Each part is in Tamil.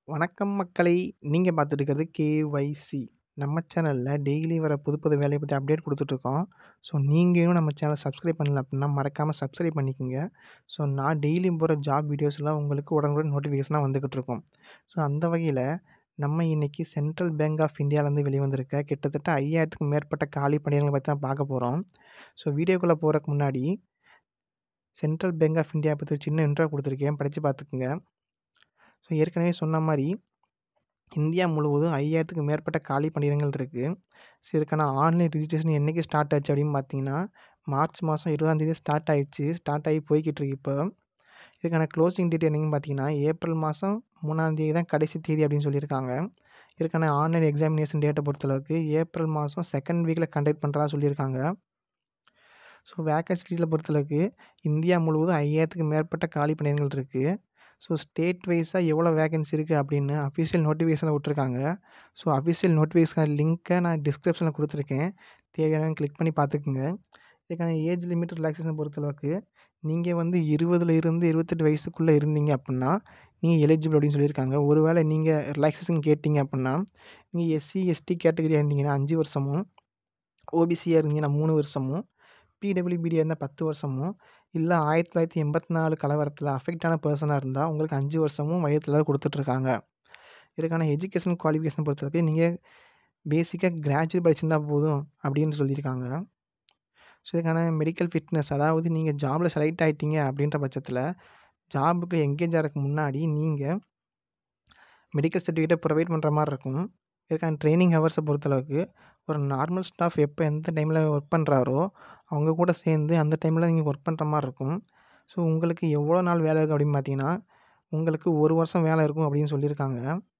வணக்கம் மக்களை! நீங்க பார்த்துட்டு இருக்கிறது கேஒய்சி. நம்ம சேனல்ல டெய்லி வர புது புது வேலைய பத்தி அப்டேட் குடுத்துட்ருக்கோம். ஸோ நீங்க இன்னும் நம்ம சேனல சப்ஸ்கிரைப் பண்ணல அப்டின்னா, மறக்காம சப்ஸ்கிரைப் பண்ணிக்கங்க. ஸோ நான் டெய்லியும் போடுற ஜாப் வீடியோஸ்லாம் உங்களுக்கு உடனுக்குடன் நோட்டிஃபிகேஷனா வந்துகிட்டுருக்கும். ஸோ அந்த வகையில நம்ம இன்னைக்கு சென்ட்ரல் பேங்க் ஆஃப் இந்தியாலருந்து வெளிவந்திருக்க கிட்டத்தட்ட 5000த்துக்கும் மேற்பட்ட காலி பணியிடங்கள பத்தி தான் பார்க்க போறோம். ஸோ வீடியோக்குள்ள போறதுக்கு முன்னாடி சென்ட்ரல் பேங்க் ஆஃப் இந்தியா பத்தி ஒரு சின்ன இன்ட்ரோ குடுத்துருக்கேன். படிச்சு பார்த்துக்கங்க. ஸோ ஏற்கனவே சொன்ன மாரி இந்தியா முழுவதும் 5000த்துக்கு மேற்பட்ட காலி பணியிடங்கள் இருக்கு. ஸோ இதுக்கான ஆன்லைன் ரிஜிஸ்ட்ரேஷன் என்னைக்கு ஸ்டார்ட் ஆச்சு அப்டின்னு பார்த்தீங்கன்னா, மார்ச் மாசம் 20ஆம் தேதி ஸ்டார்ட் ஆயிருச்சு. ஸ்டார்ட் ஆகி போய்க்கிட்டு இருக்கு இப்போ. இதுக்கான க்ளோசிங் டேட் என்னைக்குன்னு பார்த்தீங்கன்னா, ஏப்ரல் மாசம் 3ஆம் தேதி தான் கடைசி தேதி அப்டின்னு சொல்லியிருக்காங்க. இதுக்கான ஆன்லைன் எக்ஸாமினேஷன் டேட்ட பொறுத்தளவுக்கு ஏப்ரல் மாசம் 2ண்ட் வீக்ல கண்டக்ட் பண்றதா சொல்லியிருக்காங்க. ஸோ வேக்கன்சி டீட்டெயில பொறுத்தளவுக்கு இந்தியா முழுவதும் 5000த்துக்கு மேற்பட்ட காலி பணியிடங்கள் இருக்கு. ஸோ ஸ்டேட் வைஸா எவ்வளோ வேக்கன்சி இருக்கு அப்டின்னு அஃபிஷியல் நோட்டிஃபிகேஷன்ல விட்டுருக்காங்க. ஸோ அஃபிஷியல் நோட்டிஃபிகேஷன் லிங்க்க நான் டிஸ்கிரிப்ஷன்ல குடுத்துருக்கேன். தேவையானவங்க கிளிக் பண்ணி பார்த்துக்கங்க. இதுக்கான ஏஜ் லிமிட் ரிலாக்சேஷன பொறுத்தளவுக்கு நீங்க வந்து 20ல இருந்து 28 வயசுக்குள்ள இருந்தீங்க அப்டின்னா, நீங்க எலிஜிபிள் அப்டின்னு சொல்லியிருக்காங்க. ஒருவேள நீங்க ரிலாக்சேஷன் கேட்டீங்க அப்டின்னா, நீங்க எஸ்சி, எஸ்டி கேட்டகரியா இருந்தீங்கன்னா 5 வருஷமும், ஓபிசியா இருந்தீங்கன்னா 3 வருஷமும், பிடபிள்யூபிடியா இருந்தா 10 வருஷமும், இல்ல 1984 கலவரத்தில அஃபெக்ட் ஆன பெர்சனா இருந்தா உங்களுக்கு 5 வருஷமும் வயது குடுத்துட்டுருக்காங்க. இதுக்கான எஜுகேஷன் குவாலிஃபிகேஷன் பொறுத்தளவுக்கு நீங்க பேசிக்கா கிராஜுவேட் படிச்சிருந்தா போதும் அப்டின்னு சொல்லியிருக்காங்க. ஸோ இதுக்கான மெடிக்கல் ஃபிட்னஸ் அதாவது நீங்க ஜாப்ல செலக்ட் ஆயிட்டீங்க அப்டின்ற பட்சத்தில, ஜாப்க்கு என்கேஜ் ஆறதுக்கு முன்னாடி நீங்க மெடிக்கல் சர்டிஃபிகேட்ட ப்ரொவைட் பண்ற மாரி இருக்கும். இதுக்கான ட்ரெய்னிங் ஹவர்ஸ பொறுத்தளவுக்கு ஒரு நார்மல் ஸ்டாஃப் எப்ப எந்த டைம்ல ஒர்க் பண்றாரோ, அவங்க கூட சேர்ந்து அந்த டைம்ல நீங்க ஒர்க் பண்ற மாரி இருக்கும். ஸோ உங்களுக்கு எவ்வளோ நாள் வேலை இருக்கு அப்டின்னு பார்த்தீங்கன்னா, உங்களுக்கு 1 வருஷம் வேலை இருக்கும் அப்டின்னு சொல்லியிருக்காங்க.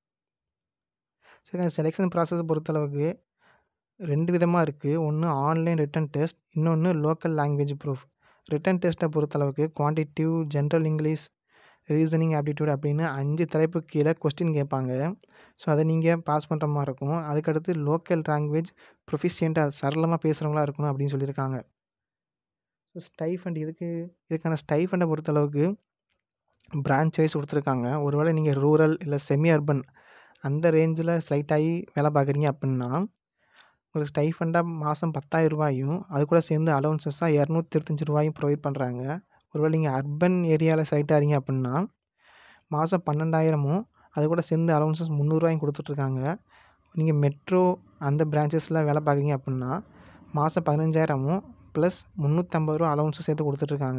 ஸோ இதுக்கான செலக்ஷன் ப்ராசஸ பொறுத்தளவுக்கு 2 விதமா இருக்கு. ஒண்ணு ஆன்லைன் ரிட்டன் டெஸ்ட், இன்னொன்னு லோக்கல் லாங்குவேஜ் ப்ரூஃப். ரிட்டன் டெஸ்ட்ட பொறுத்தளவுக்கு quantitative, general English, reasoning aptitude அப்டின்னு 5 தலைப்புக்கு கீழ கொஸ்டின் கேட்பாங்க. ஸோ அத நீங்க பாஸ் பண்ற மாரி இருக்கும். அதுக்கடுத்து லோக்கல் லாங்குவேஜ் ப்ரொஃபிஷியன்ட்டா சரளமா பேசுறவங்களா இருக்கணும் அப்டின்னு சொல்லியிருக்காங்க. ஸோ ஸ்டைஃபண்ட் இதுக்கு இதுக்கான ஸ்டைஃபண்ட பொறுத்தளவுக்கு பிரான்ச் வைஸ் குடுத்துருக்காங்க. ஒருவேள நீங்க ரூரல் இல்ல செமி அர்பன் அந்த ரேஞ்சுல செலக்ட் ஆகி வேலை பார்க்குறீங்க அப்டின்னா, உங்களுக்கு ஸ்டைஃபண்டா மாசம் ரூ. 10,000யும் அது கூட சேர்ந்து அலோவன்ஸஸா ரூ. 225யும் ப்ரொவைட் பண்றாங்க. ஒருவேள நீங்க அர்பன் ஏரியால செலக்ட் ஆறீங்க அப்டின்னா, மாசம் 12,000மும் அது கூட சேர்ந்து அலோவன்ஸஸ் ரூ. 300யும் குடுத்துட்டுருக்காங்க. நீங்க மெட்ரோ அந்த பிரான்ச்சஸ்ல வேலை பார்க்குறீங்க அப்டின்னா, மாசம் 15,000மும் பிளஸ் ரூ. 350 அலோவன்ஸும் சேர்த்து குடுத்துட்டுருக்காங்க.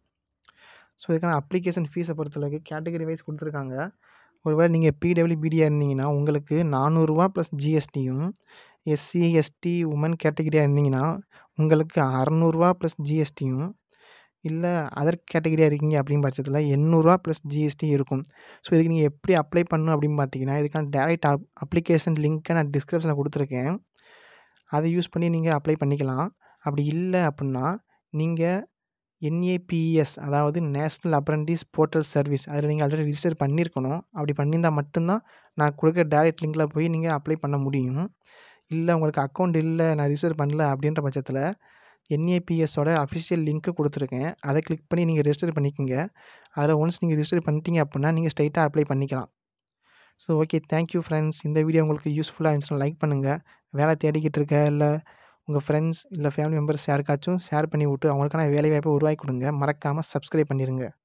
ஸோ இதுக்கான அப்ளிகேஷன் ஃபீஸ பொறுத்தளவுக்கு கேட்டகரி வைஸ் குடுத்துருக்காங்க. ஒருவேள நீங்க பிடபிள்யூபிடியா இருந்தீங்கன்னா, உங்களுக்கு ரூ. 400 பிளஸ் ஜிஎஸ்டியும், எஸ்சி, எஸ்டி, உமன் கேட்டகரியா இருந்தீங்கன்னா, உங்களுக்கு ரூ. 600 பிளஸ் ஜிஎஸ்டியும், இல்ல அதர் கேட்டகரியா இருக்கீங்க அப்டின்னு பட்சத்தில ரூ. 800 பிளஸ் ஜிஎஸ்டி இருக்கும். ஸோ இதுக்கு நீங்க எப்டி அப்ளை பண்ணணும் அப்டின்னு பார்த்தீங்கன்னா, இதுக்கான டைரக்ட் அப் அப்ளிகேஷன் லிங்க்க நான் டிஸ்கிரிப்ஷன்ல குடுத்துருக்கேன். அத யூஸ் பண்ணி நீங்க அப்ளை பண்ணிக்கலாம். அப்டி இல்ல அப்டின்னா, நீங்க என்ஏபிஎஸ் அதாவது நேஷனல் அப்ரண்டிஸ் போர்ட்டல் சர்வீஸ் அதில நீங்க ஆல்ரெடி ரிஜிஸ்டர் பண்ணியிருக்கணும். அப்டி பண்ணியிருந்தா மட்டும் தான் நான் குடுக்குற டைரக்ட் லிங்க்ல போய் நீங்க அப்ளை பண்ண முடியும். இல்ல உங்களுக்கு அக்கவுண்ட் இல்ல, நான் ரிஜிஸ்டர் பண்ணல அப்டின்ற பட்சத்தில, என்ஏபிஎஸோட அஃபிஷியல் லிங்க் குடுத்துருக்கேன். அத கிளிக் பண்ணி நீங்க ரிஜிஸ்டர் பண்ணிக்கங்க. அதில ஒன்ஸ் நீங்க ரிஜிஸ்டர் பண்ணிட்டீங்க அப்டின்னா, நீங்க ஸ்ட்ரெய்ட்டா அப்ளை பண்ணிக்கலாம். So okay thank you friends. இந்த வீடியோ உங்களுக்கு யூஸ்ஃபுல்லா இருந்துச்சுன்னா லைக் பண்ணுங்க. வேலை தேடிக்கிட்டு இருக்க இல்ல உங்க ஃபிரெண்ட்ஸ் இல்ல ஃபேமிலி மெம்பர்ஸ் யாருக்காச்சும் ஷேர் பண்ணி விட்டு அவங்களுக்கான வேலைவாய்ப்ப உருவாக்கி குடுங்க. மறக்காம சப்ஸ்கிரைப் பண்ணிருங்க.